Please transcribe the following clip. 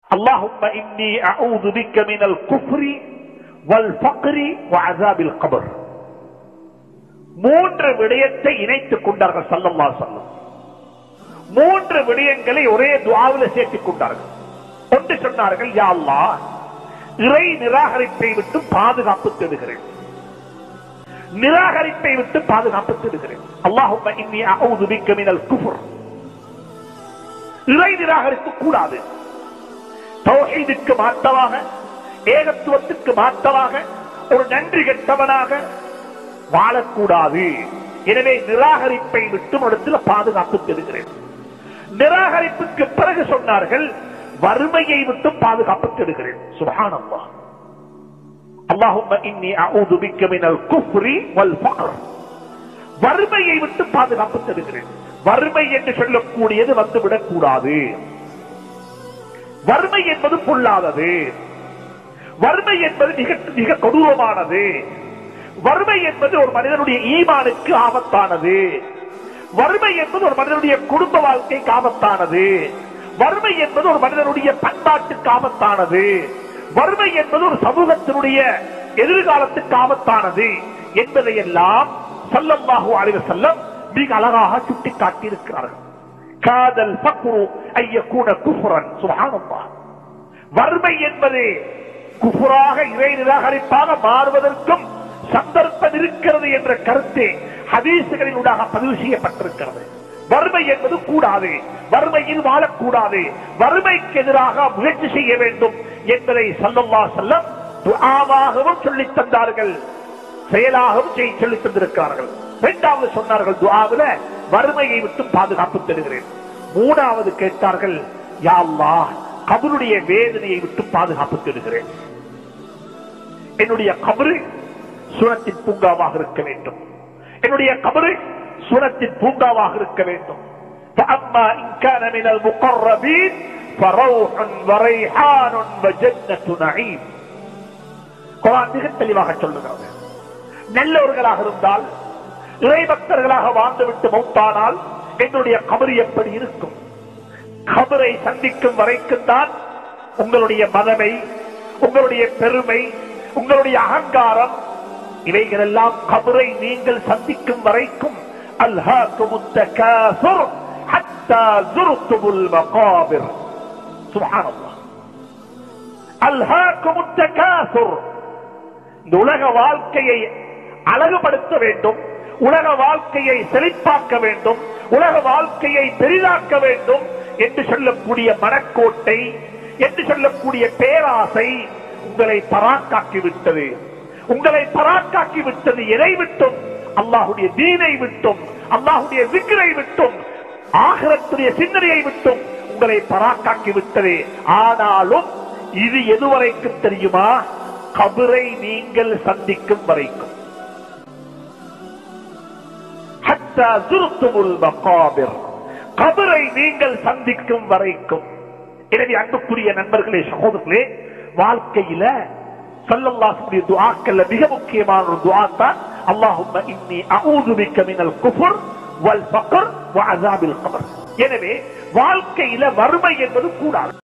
اللهم إني أعوذ بك من الكفر والفقر وعذاب القبر மூன்று விடயத்தை இணைத்துக் கொண்டார்கள் சல்லல்லா சொல்லம் மூன்று விடயங்களை ஒரே துவாவில் சேர்த்துக் கொண்டார்கள் ஒன்று சொன்னார்கள் யா அல்லாஹ் இறை நிராகரிப்பை விட்டு பாதுகாப்பு தேடுகிறேன் நிராகரிப்பை விட்டு பாதுகாப்பு தேடுகிறேன் அல்லாஹும்ம இன்னி அஊது பிக்க மினல் குஃப்ர் இறை நிராகரிப்பு கூடாது தௌஹீதுக்கு மாற்றமாக ஏகத்துவத்துக்கு மாற்றமாக ஒரு நன்றி கெட்டவனாக வாழக்கூடாது எனவே நிராகரிப்பை விட்டு இடத்துல பாதுகாப்பு தேடுகிறேன் நிராகரிப்புக்கு பிறகு சொன்னார்கள் வறுமையை விட்டு பாதுகாப்பு தேடுகிறேன் சுபஹானல்லாஹ் அல்லாஹும்ம இன்னி அஊது பிக்க மினல் குஃப்ரி வல் ஃபக்ர் வறுமையை விட்டு பாதுகாப்பு தருகிறேன் வறுமை என்று சொல்லக்கூடியது வந்துவிடக் கூடாது வறுமை என்பது பொல்லாதது வறுமை என்பது மிக மிக கொடூரமானது வறுமை என்பது ஒரு மனிதனுடைய ஈமானுக்கு ஆபத்தானது வறுமை என்பது ஒரு மனிதனுடைய குடும்ப வாழ்க்கைக்கு ஆபத்தானது வறுமை என்பது ஒரு மனிதனுடைய பண்பாட்டுக்கு ஆபத்தானது வறுமை என்பது ஒரு சமூகத்தினுடைய எதிர்காலத்துக்கு ஆபத்தானது என்பதையெல்லாம் சல்லல்லாஹு அலைஹி வஸல்லம் மிக அழகாக சுட்டி காட்டியிருக்கிறார்கள் காதல் ஃபக்ரு ஐயக்கூன குஃப்ரன் சுப்ஹானல்லாஹ் வறுமை என்பது குஃபுராக இறை நிராகரிப்பாக மாறுவதற்கும் சந்தர்ப்பம் இருக்கிறது என்ற கருத்து ஹதீசுகளினூடாக பதிவு செய்யப்பட்டிருக்கிறது வறுமை என்பது கூடாது வறுமையில் வாழக்கூடாது வறுமைக்கு எதிராக முயற்சி செய்ய வேண்டும் என்பதை சல்லல்லா செல்லம் துஆவாகவும் சொல்லித் தந்தார்கள் செயலாகவும் செய்ய சொல்லித் தந்திருக்கிறார்கள் இரண்டாவது சொன்னார்கள் துஆவில வறுமையை விட்டு பாதுகாப்பு தருகிறேன் மூணாவது கேட்டார்கள் யா அல்லாஹ் கபருடைய வேதனையை விட்டு பாதுகாப்பு தருகிறேன் என்னுடைய கபரு சுரத்தின் பூங்காவாக இருக்க வேண்டும் என்னுடைய கபரு சுரத்தின் பூங்காவாக இருக்க வேண்டும் فأما إن كان من المقربين فروح وريحان وجنة نعيم குரான் மிக தெளிவாக சொல்லுகிறது நல்லவர்களாக இருந்தால் இறைபக்தர்களாக வாழ்ந்துவிட்டு மௌத்தானால் என்னுடைய கபரு எப்படி இருக்கும் கபரை சந்திக்கும் வரைக்கும் தான் உங்களுடைய மதமை உங்களுடைய பெருமை உங்களுடைய அகங்காரம் இவைகள் எல்லாம் கபரை நீங்கள் சந்திக்கும் வரைக்கும் அல்ஹாக்கும் التكاثر حتى زرتم المقابر سبحان الله அல்ஹாக்கும் التكاثر இந்த உலக வாழ்க்கையை அழகுபடுத்த வேண்டும் உலக வாழ்க்கையை செழிப்பாக்க வேண்டும் உலக வாழ்க்கையை பெரிதாக்க வேண்டும் என்று சொல்லக்கூடிய மனக்கோட்டை என்று சொல்லக்கூடிய பேராசை உங்களை பராக்காக்கி விட்டது உங்களை பராக்காக்கி விட்டது எதை விட்டும் அல்லாஹுடைய தீனை விட்டும் அல்லாஹுடைய விக்கிரை விட்டும் ஆகரத்துடைய சிந்தனையை விட்டும் உங்களை பராக்காக்கி விட்டது ஆனாலும் இது எதுவரைக்கும் தெரியுமா கபரை நீங்கள் சந்திக்கும் வரைக்கும் ஹத்தா ஜுருத்துமுல் மகாபிர். கபரை நீங்கள் சந்திக்கும் வரைக்கும் எனவே அன்புக்குரிய நண்பர்களே சகோதரர்களே வாழ்க்கையில சல்லல்லாஹுடைய துஆக்கள்ல மிக முக்கியமான ஒரு துஆ தான் அல்லாஹும்ம இன்னி அஊது பிக்க மினல் குஃப்ர் வல் ஃபக்ர் வ அஸாபில் கபர் எனவே வாழ்க்கையில வறுமை என்பது கூடாது